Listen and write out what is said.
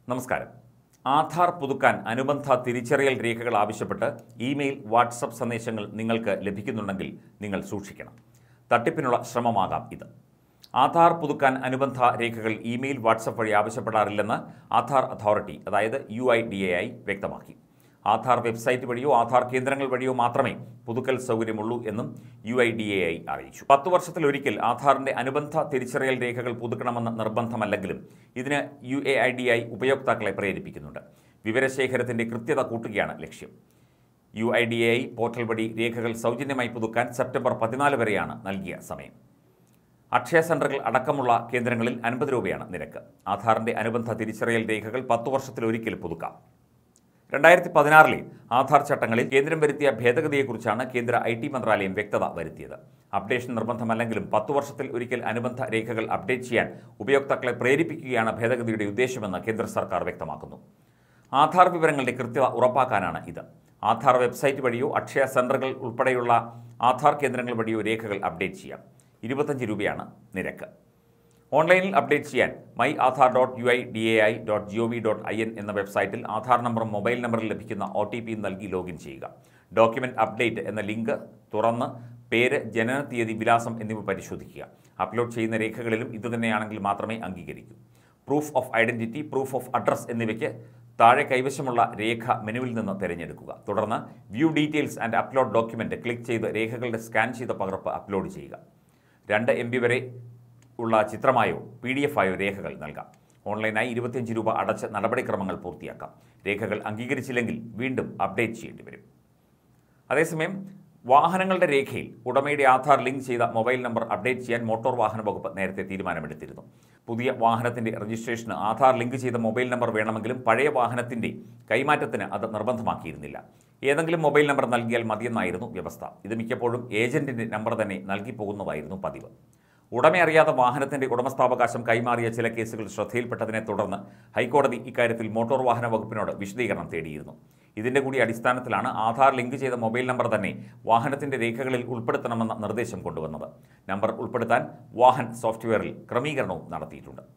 നമസ്കാരം ആധാർ പുതുക്കാൻ അനുബന്ധ തിരിച്ചറിയൽ രേഖകൾ ആവശ്യപ്പെട്ട് ഇമെയിൽ വാട്സപ്പ് സന്ദേശങ്ങൾ നിങ്ങൾക്ക് ലഭിക്കുന്നുണ്ടെങ്കിൽ നിങ്ങൾ സൂക്ഷിക്കണം തട്ടിപ്പിനുള്ള ശ്രമമാകാം ഇത് ആധാർ പുതുക്കാൻ അനുബന്ധ രേഖകൾ ഇമെയിൽ വാട്സപ്പ് വഴി ആവശ്യപ്പെടാറില്ലെന്ന് ആധാർ അതോറിറ്റി അതായത് U I D A I വ്യക്തമാക്കി ആധാർ വെബ്സൈറ്റ് വഴിയോ ആധാർ കേന്ദ്രങ്ങൾ വഴിയോ മാത്രമേ പുതുക്കൽ സൗകര്യമുള്ളൂ എന്നും U I D A I അറിയിച്ചു പത്ത് വർഷത്തിലൊരിക്കൽ ആധാറിന്റെ അനുബന്ധ തിരിച്ചറിയൽ രേഖകൾ പുതുക്കണമെന്ന് നിർബന്ധമല്ലെങ്കിലും ഇതിന് U A I D I ഉപയോക്താക്കളെ പ്രേരിപ്പിക്കുന്നുണ്ട് വിവരശേഖരത്തിന്റെ കൃത്യത കൂട്ടുകയാണ് ലക്ഷ്യം U I D A I portal വഴി രേഖകൾ സൗജന്യമായി പുതുക്കാൻ സെപ്റ്റംബർ പതിനാല് വരെയാണ് നൽകിയ സമയം അക്ഷയ സെന്ററുകൾ അടക്കമുള്ള കേന്ദ്രങ്ങളിൽ അൻപത് രൂപയാണ് നിരക്ക് ആധാറിന്റെ അനുബന്ധ തിരിച്ചറിയൽ രേഖകൾ പത്തു വർഷത്തിലൊരിക്കൽ പുതുക്കാം രണ്ടായിരത്തി പതിനാറിലെ ആധാർ ചട്ടങ്ങളിൽ കേന്ദ്രം വരുത്തിയ ഭേദഗതിയെക്കുറിച്ചാണ് കേന്ദ്ര ഐ ടി മന്ത്രാലയം വ്യക്തത വരുത്തിയത് അപ്ഡേഷൻ നിർബന്ധമല്ലെങ്കിലും പത്തു വർഷത്തിൽ ഒരിക്കൽ അനുബന്ധ രേഖകൾ അപ്ഡേറ്റ് ചെയ്യാൻ ഉപയോക്താക്കളെ പ്രേരിപ്പിക്കുകയാണ് ഭേദഗതിയുടെ ഉദ്ദേശമെന്ന് കേന്ദ്ര സർക്കാർ വ്യക്തമാക്കുന്നു ആധാർ വിവരങ്ങളുടെ കൃത്യത ഉറപ്പാക്കാനാണ് ഇത് ആധാർ വെബ്സൈറ്റ് വഴിയോ അക്ഷയ സെന്ററുകൾ ഉൾപ്പെടെയുള്ള ആധാർ കേന്ദ്രങ്ങൾ വഴിയോ രേഖകൾ അപ്ഡേറ്റ് ചെയ്യാം ഇരുപത്തഞ്ച് രൂപയാണ് നിരക്ക് ഓൺലൈനിൽ അപ്ഡേറ്റ് ചെയ്യാൻ my Aadhaar dot U I D A I dot G O V dot I N എന്ന വെബ്സൈറ്റിൽ ആധാർ നമ്പറും മൊബൈൽ നമ്പറിൽ ലഭിക്കുന്ന ഒ ടി പിയും നൽകി ലോഗിൻ ചെയ്യുക ഡോക്യുമെന്റ് അപ്ഡേറ്റ് എന്ന ലിങ്ക് തുറന്ന് പേര് ജനന തീയതി വിലാസം എന്നിവ പരിശോധിക്കുക അപ്ലോഡ് ചെയ്യുന്ന രേഖകളിലും ഇതുതന്നെയാണെങ്കിൽ മാത്രമേ അംഗീകരിക്കൂ proof of identity proof of address എന്നിവയ്ക്ക് താഴെ കൈവശമുള്ള രേഖ മെനുവിൽ നിന്ന് തിരഞ്ഞെടുക്കുക തുടർന്ന് view details and upload document click ചെയ്ത് രേഖകളുടെ സ്കാൻ ചെയ്ത പകർപ്പ് അപ്ലോഡ് ചെയ്യുക രണ്ട് എം ബി വരെ ഉള്ള ചിത്രമായോ പി ഡി എഫ് ആയോ രേഖകൾ നൽകാം ഓൺലൈനായി ഇരുപത്തിയഞ്ച് രൂപ അടച്ച് നടപടിക്രമങ്ങൾ പൂർത്തിയാക്കാം രേഖകൾ അംഗീകരിച്ചില്ലെങ്കിൽ വീണ്ടും അപ്ഡേറ്റ് ചെയ്യേണ്ടി വരും അതേസമയം വാഹനങ്ങളുടെ രേഖയിൽ ഉടമയുടെ ആധാർ ലിങ്ക് ചെയ്ത മൊബൈൽ നമ്പർ അപ്ഡേറ്റ് ചെയ്യാൻ മോട്ടോർ വാഹന വകുപ്പ് നേരത്തെ തീരുമാനമെടുത്തിരുന്നു പുതിയ വാഹനത്തിന്റെ രജിസ്ട്രേഷന് ആധാർ ലിങ്ക് ചെയ്ത മൊബൈൽ നമ്പർ വേണമെങ്കിലും പഴയ വാഹനത്തിന്റെ കൈമാറ്റത്തിന് അത് നിർബന്ധമാക്കിയിരുന്നില്ല ഏതെങ്കിലും മൊബൈൽ നമ്പർ നൽകിയാൽ മതിയെന്നായിരുന്നു വ്യവസ്ഥ ഇത് മിക്കപ്പോഴും ഏജന്റിന്റെ നമ്പർ തന്നെ നൽകി പോകുന്നതായിരുന്നു പതിവ് ഉടമ അറിയാതെ വാഹനത്തിന്റെ ഉടമസ്ഥാവകാശം കൈമാറിയ ചില കേസുകൾ ശ്രദ്ധയിൽപ്പെട്ടതിനെ തുടർന്ന് ഹൈക്കോടതി ഇക്കാര്യത്തിൽ മോട്ടോർ വാഹന വകുപ്പിനോട് വിശദീകരണം തേടിയിരുന്നു ഇതിന്റെ കൂടി അടിസ്ഥാനത്തിലാണ് ആധാർ ലിങ്ക് ചെയ്ത മൊബൈൽ നമ്പർ തന്നെ വാഹനത്തിന്റെ രേഖകളിൽ ഉൾപ്പെടുത്തണമെന്ന നിർദ്ദേശം കൊണ്ടുവന്നത് നമ്പർ ഉൾപ്പെടുത്താൻ വാഹൻ സോഫ്റ്റ്വെയറിൽ ക്രമീകരണവും നടത്തിയിട്ടുണ്ട്